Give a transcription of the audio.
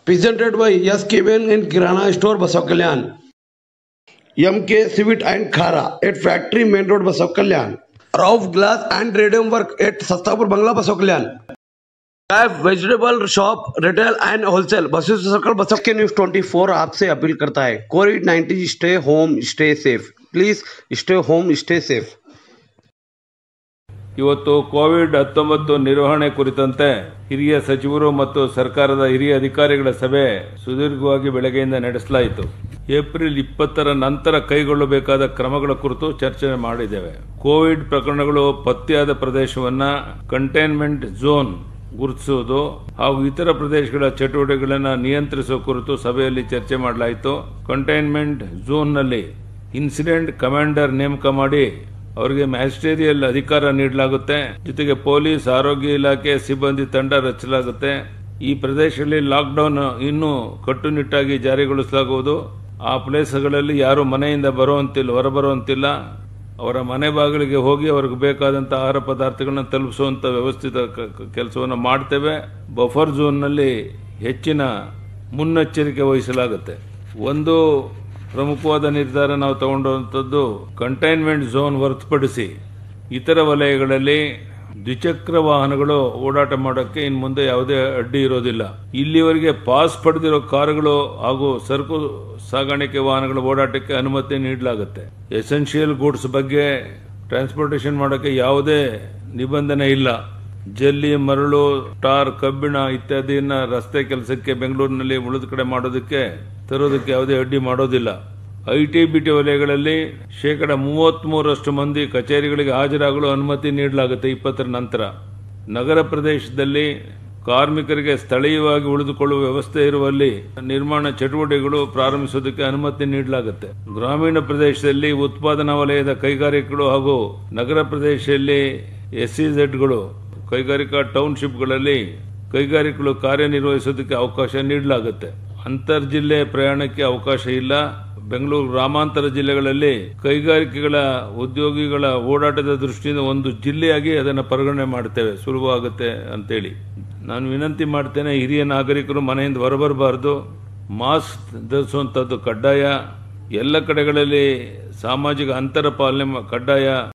presented by S. Kevin in Kirana Store, Basav Kalyan. MK Civet and Khara at Factory Main Road, Basav Kalyan. Rauf Glass and Radium Work at Sastapur Bangla, Basav Kalyan. Have vegetable shop retail and wholesale bus circle bus के news 24 आपसे appeal करता है Covid 19 stay home stay safe please stay home stay safe ಇವತ್ತು Covid ಹತ್ತೊಂಬತ್ತು ನಿರ್ವಹಣೆ ಕುರಿತಂತೆ ಹಿರಿಯ ಸಚಿವರು ಮತ್ತು ಸರ್ಕಾರದ ಹಿರಿಯ ಅಧಿಕಾರಿಗಳ ಸಭೆ ಸುದೀರ್ಘವಾಗಿ ಬೆಳಗ್ಗೆಯಿಂದ ನಡೆಸಲಾಯಿತು ಏಪ್ರಿಲ್ ಇಪ್ಪತ್ತರ ನಂತರ ಕೈಗೊಳ್ಳಬೇಕಾದ ಕ್ರಮಗಳ ಕುರಿತು ಚರ್ಚೆ ಮಾಡಿದ್ದೇವೆ ಕೋವಿಡ್ ಪ್ರಕರಣಗಳು ಪತ್ತೆಯಾದ ಪ್ರದೇಶವನ್ನ ಕಂಟೈನ್ಮೆಂಟ್ ಝೋನ್ ಗುರುತಿಸುವುದು ಹಾಗೂ ಇತರ ಪ್ರದೇಶಗಳ ಚಟುವಟಿಕೆಗಳನ್ನು ನಿಯಂತ್ರಿಸುವ ಕುರಿತು ಸಭೆಯಲ್ಲಿ ಚರ್ಚೆ ಮಾಡಲಾಯಿತು ಕಂಟೈನ್ಮೆಂಟ್ ಝೋನ್ನಲ್ಲಿ ಇನ್ಸಿಡೆಂಟ್ ಕಮಾಂಡರ್ ನೇಮಕ ಮಾಡಿ ಅವರಿಗೆ ಮ್ಯಾಜಿಸ್ಟೇರಿಯಲ್ ಅಧಿಕಾರ ನೀಡಲಾಗುತ್ತೆ ಜೊತೆಗೆ ಪೊಲೀಸ್ ಆರೋಗ್ಯ ಇಲಾಖೆ ಸಿಬ್ಬಂದಿ ತಂಡ ರಚಿಸಲಾಗುತ್ತೆ ಈ ಪ್ರದೇಶದಲ್ಲಿ ಲಾಕ್ಡೌನ್ ಇನ್ನೂ ಕಟ್ಟುನಿಟ್ಟಾಗಿ ಜಾರಿಗೊಳಿಸಲಾಗುವುದು ಆ ಪ್ಲೇಸ್ಗಳಲ್ಲಿ ಯಾರು ಮನೆಯಿಂದ ಬರುವಂತಿಲ್ಲ ಹೊರಬರುವಂತಿಲ್ಲ ಅವರ ಮನೆ ಬಾಗಿಲಿಗೆ ಹೋಗಿ ಅವ್ರಿಗೆ ಬೇಕಾದಂಥ ಆಹಾರ ಪದಾರ್ಥಗಳನ್ನ ತಲುಪಿಸುವಂಥ ವ್ಯವಸ್ಥಿತ ಕೆಲಸವನ್ನು ಮಾಡ್ತೇವೆ ಬಫರ್ ಝೋನ್ನಲ್ಲಿ ಹೆಚ್ಚಿನ ಮುನ್ನೆಚ್ಚರಿಕೆ ವಹಿಸಲಾಗುತ್ತೆ ಒಂದು ಪ್ರಮುಖವಾದ ನಿರ್ಧಾರ ನಾವು ತಗೊಂಡಂಥದ್ದು ಕಂಟೈನ್ಮೆಂಟ್ ಝೋನ್ ಹೊರತುಪಡಿಸಿ ಇತರ ವಲಯಗಳಲ್ಲಿ ದ್ವಿಚಕ್ರ ವಾಹನಗಳು ಓಡಾಟ ಮಾಡೋಕ್ಕೆ ಇನ್ನು ಮುಂದೆ ಯಾವುದೇ ಅಡ್ಡಿ ಇರೋದಿಲ್ಲ ಇಲ್ಲಿವರೆಗೆ ಪಾಸ್ ಪಡೆದಿರೋ ಕಾರುಗಳು ಹಾಗೂ ಸರಕು ಸಾಗಾಣಿಕೆ ವಾಹನಗಳ ಓಡಾಟಕ್ಕೆ ಅನುಮತಿ ನೀಡಲಾಗುತ್ತೆ ಎಸೆನ್ಷಿಯಲ್ ಗೂಡ್ಸ್ ಬಗ್ಗೆ ಟ್ರಾನ್ಸ್ಪೋರ್ಟೇಷನ್ ಮಾಡೋಕ್ಕೆ ಯಾವುದೇ ನಿಬಂಧನೆ ಇಲ್ಲ ಜಲ್ಲಿ ಮರಳು ಟಾರ್ ಕಬ್ಬಿಣ ಇತ್ಯಾದಿಯನ್ನ ರಸ್ತೆ ಕೆಲಸಕ್ಕೆ ಬೆಂಗಳೂರಿನಲ್ಲಿ ಉಳಿದ ಕಡೆ ಮಾಡೋದಕ್ಕೆ ತರೋದಕ್ಕೆ ಯಾವುದೇ ಅಡ್ಡಿ ಮಾಡೋದಿಲ್ಲ ಐ ಟಿ ಬಿ ಟಿ ವಲಯಗಳಲ್ಲಿ ಶೇಕಡ ಮೂವತ್ಮೂರಷ್ಟು ಮಂದಿ ಕಚೇರಿಗಳಿಗೆ ಹಾಜರಾಗಲು ಅನುಮತಿ ನೀಡಲಾಗುತ್ತೆ ಇಪ್ಪತ್ತರ ನಂತರ ನಗರ ಪ್ರದೇಶದಲ್ಲಿ ಕಾರ್ಮಿಕರಿಗೆ ಸ್ಥಳೀಯವಾಗಿ ಉಳಿದುಕೊಳ್ಳುವ ವ್ಯವಸ್ಥೆ ಇರುವಲ್ಲಿ ನಿರ್ಮಾಣ ಚಟುವಟಿಕೆಗಳು ಪ್ರಾರಂಭಿಸುವುದಕ್ಕೆ ಅನುಮತಿ ನೀಡಲಾಗುತ್ತೆ ಗ್ರಾಮೀಣ ಪ್ರದೇಶದಲ್ಲಿ ಉತ್ಪಾದನಾ ವಲಯದ ಕೈಗಾರಿಕೆಗಳು ಹಾಗೂ ನಗರ ಪ್ರದೇಶದಲ್ಲಿ ಎಸ್ಇಝೆಡ್ಗಳು ಕೈಗಾರಿಕಾ ಟೌನ್ಶಿಪ್ಗಳಲ್ಲಿ ಕೈಗಾರಿಕೆಗಳು ಕಾರ್ಯನಿರ್ವಹಿಸೋದಕ್ಕೆ ಅವಕಾಶ ನೀಡಲಾಗುತ್ತೆ ಅಂತರ್ ಜಿಲ್ಲೆ ಪ್ರಯಾಣಕ್ಕೆ ಅವಕಾಶ ಇಲ್ಲ ಬೆಂಗಳೂರು ಗ್ರಾಮಾಂತರ ಜಿಲ್ಲೆಗಳಲ್ಲಿ ಕೈಗಾರಿಕೆಗಳ ಉದ್ಯೋಗಿಗಳ ಓಡಾಟದ ದೃಷ್ಟಿಯಿಂದ ಒಂದು ಜಿಲ್ಲೆಯಾಗಿ ಅದನ್ನು ಪರಿಗಣನೆ ಮಾಡ್ತೇವೆ ಸುಲಭ ಆಗುತ್ತೆ ಅಂತೇಳಿ ನಾನು ವಿನಂತಿ ಮಾಡ್ತೇನೆ ಹಿರಿಯ ನಾಗರಿಕರು ಮನೆಯಿಂದ ಹೊರಬರಬಾರ್ದು ಮಾಸ್ಕ್ ಧರಿಸುವಂಥದ್ದು ಕಡ್ಡಾಯ ಎಲ್ಲ ಕಡೆಗಳಲ್ಲಿ ಸಾಮಾಜಿಕ ಅಂತರ ಪಾಲನೆ ಕಡ್ಡಾಯ